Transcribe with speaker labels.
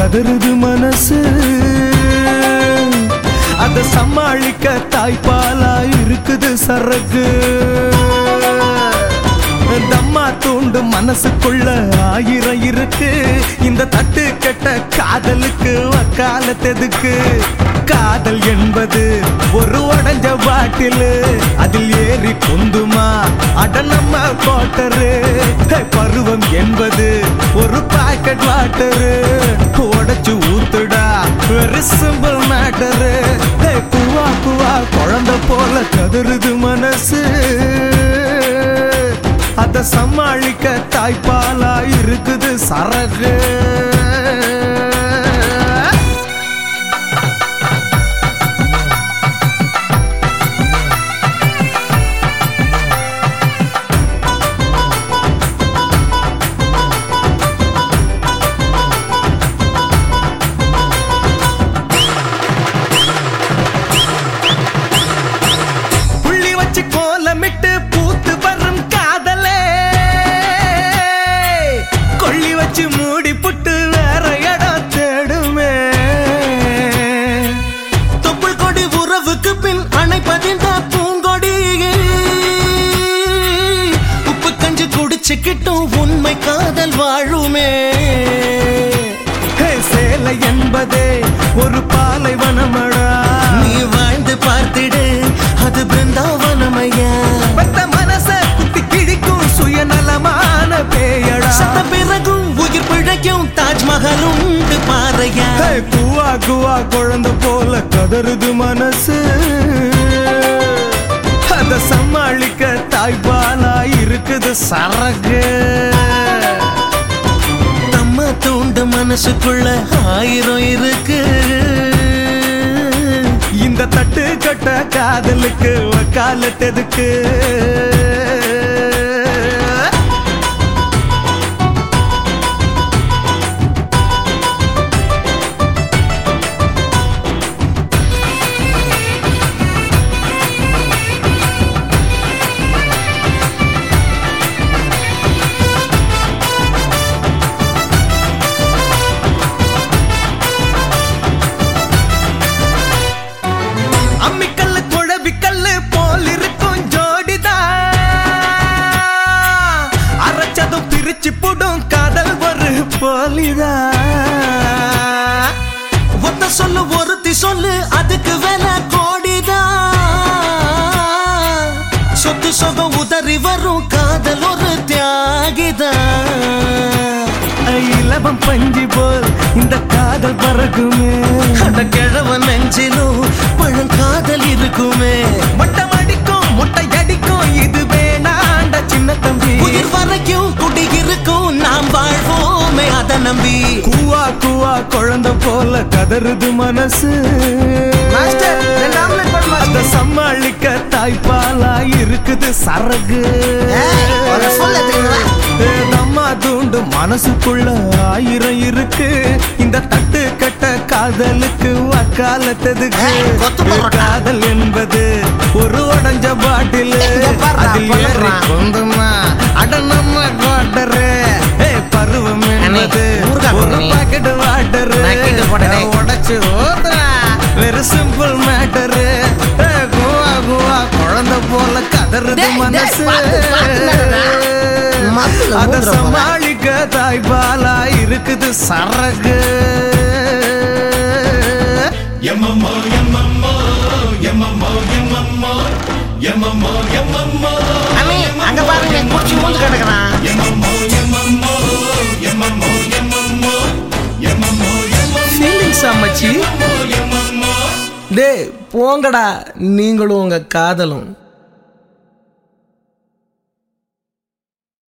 Speaker 1: கதறுது மனசு அத சமாளிக்க தாய்ப்பாலா இருக்குது சரக்கு தம்மா தூண்டு மனசுக்குள்ள ஆயிரம் இருக்கு இந்த தட்டு கெட்ட காதலுக்கு வக்காலத்தெதுக்கு காதல் என்பது ஒரு உடஞ்ச பாட்டில் அதில் ஏறி குந்துமா அட நம்ம கோட்டரு பருவம் என்பது ஒரு பாக்கெட் வாட்டரு உடைச்சு ஊத்துடா வெரி சிம்பிள் மேட்டரு குவா குவா குழந்தை போல கதறுது மனசு அத சமாளிக்க தாய்ப்பாலா இருக்குது சரகு புள்ளி வச்சு கோலமிட்டு பூத்து வரும் காதலே கொள்ளி வச்சு மூடி புட்டு வேற இடம் தேடுமே தொப்புள் கொடி உறவுக்கு பின் அணைப்பதிந்த பூங்கொடி உப்பு கஞ்சி குடிச்சுக்கிட்டும் உண்மை காதல் வாழுமே ஹே, சேலை என்பதே ஒரு பாலைவனமடா
Speaker 2: நீ வாழ்ந்து பார்த்திடு அது பிருந்தாவனமையா
Speaker 1: பத்த மனச குத்தி கிழிக்கும் சுயநலமான பேயடா
Speaker 2: சத்த பிறகும் உயிர் பிழைக்கும் தாஜ்மஹல் உண்டு பாறையா
Speaker 1: ஹே, குவா குவா குழந்தை போல கதறுது மனசு அத சமாளிக்க தாய்ப்பாலா இருக்குது சரகு
Speaker 2: நம்ம தூண்டு மனசுக்குள்ள ஆயிரம் இருக்கு
Speaker 1: இந்த தட்டு கட்ட காதலுக்கு வக்காலத்தெதுக்கு அம்மிக்கல்லு குழவிக்கல்லு போல் இருக்கும் ஜோடிதான் அரைச்சதும் பிரிச்சு போடும் காதல் ஒரு போலிதான்
Speaker 2: ஒத்த சொல்லு ஒருத்தி சொல்லு அதுக்கு வேலை கோடிதான் சொத்து சொகம் உதறி வரும் காதல் ஒரு தியாகிதான்
Speaker 1: இலவம் பஞ்சு போல் இந்த காதல் பறக்குமே
Speaker 2: அந்த கிழவன் நெஞ்சிலும் பழங்காதல் இருக்குமே
Speaker 1: மட்டம் அடிக்கும் முட்டை அடிக்கும் இது வேணாண்ட சின்ன தம்பி
Speaker 2: உயிர் வரைக்கும் குடி இருக்கும் நாம் வாழ்வோமே அதை நம்பி
Speaker 1: கூவா கூவா குழந்தை போல கதறுது மனசு அத சமாளிக்க தாய்ப்பாலா இருக்குது சரகு ஏ, நம்மா தூண்டு மனசுக்குள்ள ஆயிரம் இருக்கு இந்த தட்டு கட்ட காதலுக்கு வக்காலத்ததுக்கு
Speaker 2: ஏய், கொத்து போடுறா.
Speaker 1: காதல் என்பது ஒரு உடஞ்ச பாட்டில்
Speaker 2: இங்க பாருடா,
Speaker 1: அதில் ஏறி
Speaker 2: பண்ணுறான்.
Speaker 1: கொந்துமா அட நம்ம கோட்டரு பருவம் என்பது
Speaker 2: ஊறுகாய்
Speaker 1: ஒரு
Speaker 2: போடு நீ.
Speaker 1: பாக்கெட் வாட்டரு
Speaker 2: நக்கிட்டு போடு டேய்.
Speaker 1: உடைச்சு ஊத்துறா வெரி சிம்பிள் மேட்டரு குவா குவா குழந்தை போல கதறுது
Speaker 2: டேய், டேய்,
Speaker 1: மனசு
Speaker 2: பார்த்து, பார்த்து நடடா. மத்துல
Speaker 1: அத
Speaker 2: ஊந்துற போல.
Speaker 1: சமாளிக்க தாய்பாலா இருக்குது சரகு
Speaker 3: எம்மம்மோ எம்மம்மோ எம்மம்மோ எம்மம்மோ எம்மம்மோ எம்மம்மோ
Speaker 2: அண்ணே அங்க பாருங்க குச்சி மூந்து கிடக்குறான்
Speaker 3: எம்மம்மோ எம்மம்மோ எம்மம்மோ எம்மம்மோ எம்மம்மோ
Speaker 1: ஃபீலிங்ஸ் அம்மச்சி
Speaker 3: எம்மம்மோ
Speaker 1: டே போங்கடா நீங்களும் உங்க காதலும்